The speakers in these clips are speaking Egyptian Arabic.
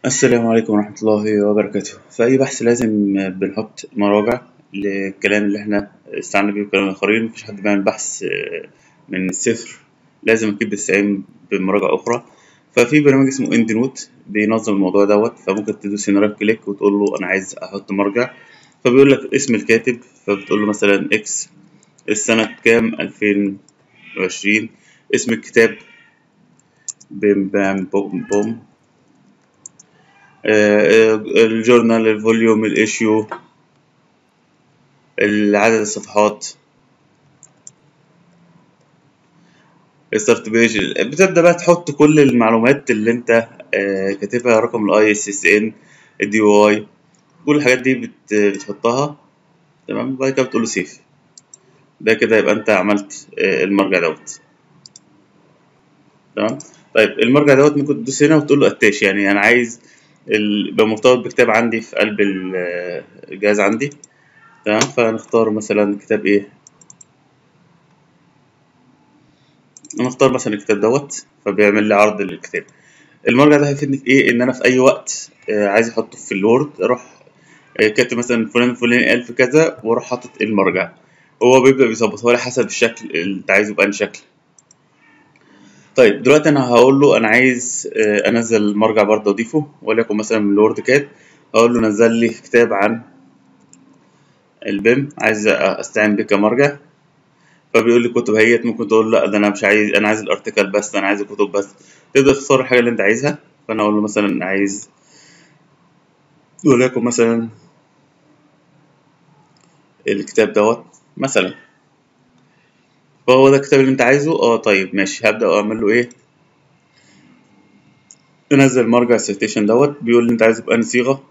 السلام عليكم ورحمة الله وبركاته في أي بحث لازم بنحط مراجع للكلام اللي احنا استعنا بيه بكلام الآخرين مفيش حد بيعمل بحث من الصفر لازم أكيد بيستعين بمراجع أخرى ففي برنامج اسمه اند نوت بينظم الموضوع دوت فممكن تدوس هنا رايت كليك وتقول له أنا عايز أحط مرجع فبيقول لك اسم الكاتب فبتقول له مثلا إكس السنة كام ألفين وعشرين اسم الكتاب بيم بام بوم بوم آه، الجورنال الفوليوم الايشيو عدد الصفحات الستارت بيج بتبدا بقى تحط كل المعلومات اللي انت آه، كاتبها رقم الاي اس اس ان الدي او اي كل الحاجات دي بت- بتحطها تمام بعد كده بتقول له سيف ده كده يبقى انت عملت آه، المرجع دوت تمام طيب المرجع دوت ممكن تدوس هنا وتقول له اتاش يعني انا عايز ال- يبقى مرتبط بكتاب عندي في قلب ال- الجهاز عندي تمام فنختار مثلا كتاب ايه نختار مثلا الكتاب دوت فبيعمل لي عرض للكتاب المرجع ده هيفيدني في ايه ان انا في اي وقت آه، عايز احطه في الوورد اروح آه، كاتب مثلا فلان فلان قال في كذا واروح حاطط المرجع هو بيبدأ بيظبطها لي حسب الشكل اللي انت عايزه بأنهي شكل طيب دلوقتي انا هقول له انا عايز آه، انزل مرجع برضه اضيفه وليكن مثلا من الوورد كات هقول له نزل لي كتاب عن البيم عايز استعين بيه كمرجع فبيقول لي كتب هيت ممكن تقول لا ده انا مش عايز انا عايز الارتكل بس انا عايز الكتب بس تقدر تختار الحاجه اللي انت عايزها فانا اقول له مثلا عايز وليكن مثلا الكتاب دوت مثلا فهو ده الكتاب اللي انت عايزه اه طيب ماشي هبدا اعمل له ايه انزل مرجع السيتيشن دوت بيقول لي انت عايزه بأنهي صيغه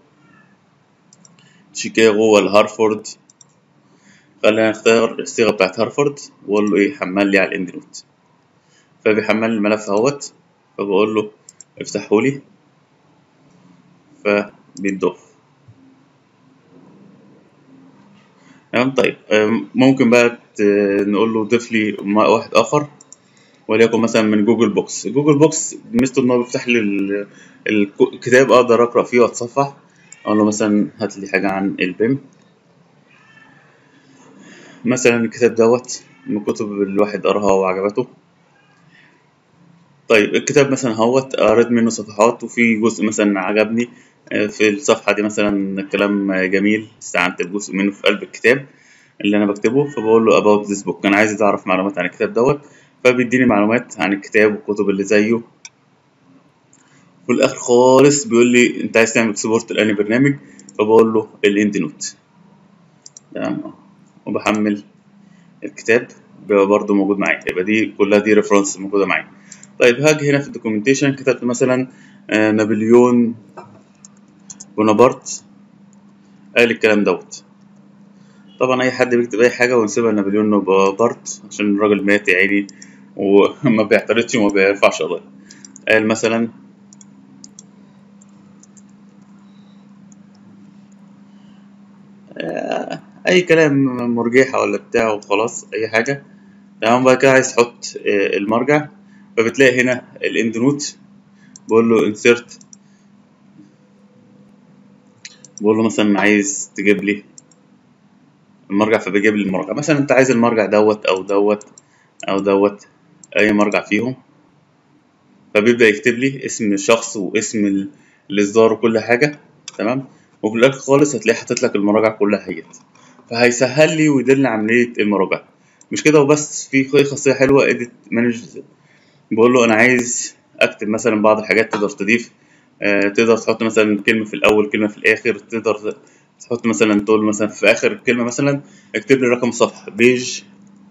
شيكاغو ولا هارفورد خلينا نختار الصيغه بتاعت هارفورد واقول له ايه حمل لي على الاند نوت فبيحمل لي الملف اهوت فبقول له افتحه لي فبيتضاف تمام طيب أم، ممكن بقى ت- نقول له ضيف لي م- واحد اخر وليكن مثلا من جوجل بوكس جوجل بوكس ميزته ان هو بيفتح لي ال- الك- الكتاب اقدر اقرا فيه واتصفح اقول له مثلا هات لي حاجه عن البيم مثلا الكتاب دوت من الكتب اللي الواحد قراها وعجبته طيب الكتاب مثلا هوت قريت منه صفحات وفي جزء مثلا عجبني آه، في الصفحة دي مثلا كلام جميل استعنت بجزء منه في قلب الكتاب اللي أنا بكتبه فبقول له about this book أنا عايز أعرف معلومات عن الكتاب دوت فبيديني معلومات عن الكتاب والكتب اللي زيه في الآخر خالص بيقول لي أنت عايز تعمل اكسبورت لأنهي برنامج فبقول له الاند نوت تمام وبحمل الكتاب بيبقى برضه موجود معايا يبقى دي كلها دي ريفرنس موجودة معايا طيب هاجي هنا في الدوكيومنتيشن كتبت مثلا آه، نابليون بونابرت قال الكلام دوت طبعا اي حد بيكتب اي حاجه ونسيبها لنابليون بونابرت عشان الراجل مات يا عيني وما بيعترضش وما بيرفعش قضايا قال مثلا آه، اي كلام مرجحه ولا بتاع وخلاص اي حاجه تمام بقى كده عايز تحط آه، المرجع فبتلاقي هنا الاند نوت بقول له انسيرت بقول له مثلا عايز تجيب لي المرجع فبيجيب لي المرجع مثلا انت عايز المرجع دوت او دوت او دوت اي مرجع فيهم فبيبدأ يكتب لي اسم الشخص واسم ال- الإصدار وكل حاجة تمام وفي الآخر خالص هتلاقيه حاطط لك المراجع كلها هيت فهيسهل لي ويدير لي عملية المراجعة مش كده وبس في خ- خاصية حلوة إيديت مانج بقول له أنا عايز أكتب مثلا بعض الحاجات تقدر تضيف آه، تقدر تحط مثلا كلمة في الأول كلمة في الآخر تقدر تحط مثلا تقول مثلا في آخر الكلمة مثلا اكتب لي رقم صفحة بيج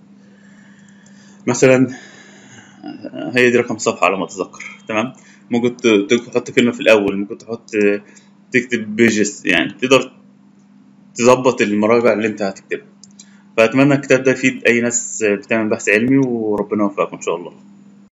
مثلا هي دي رقم صفحة على ما أتذكر تمام ممكن ت- ت- تحط كلمة في الأول ممكن تحط تكتب بيجز يعني تقدر تظبط المراجع اللي أنت هتكتبها فأتمنى الكتاب ده يفيد أي ناس بتعمل بحث علمي وربنا يوفقكم إن شاء الله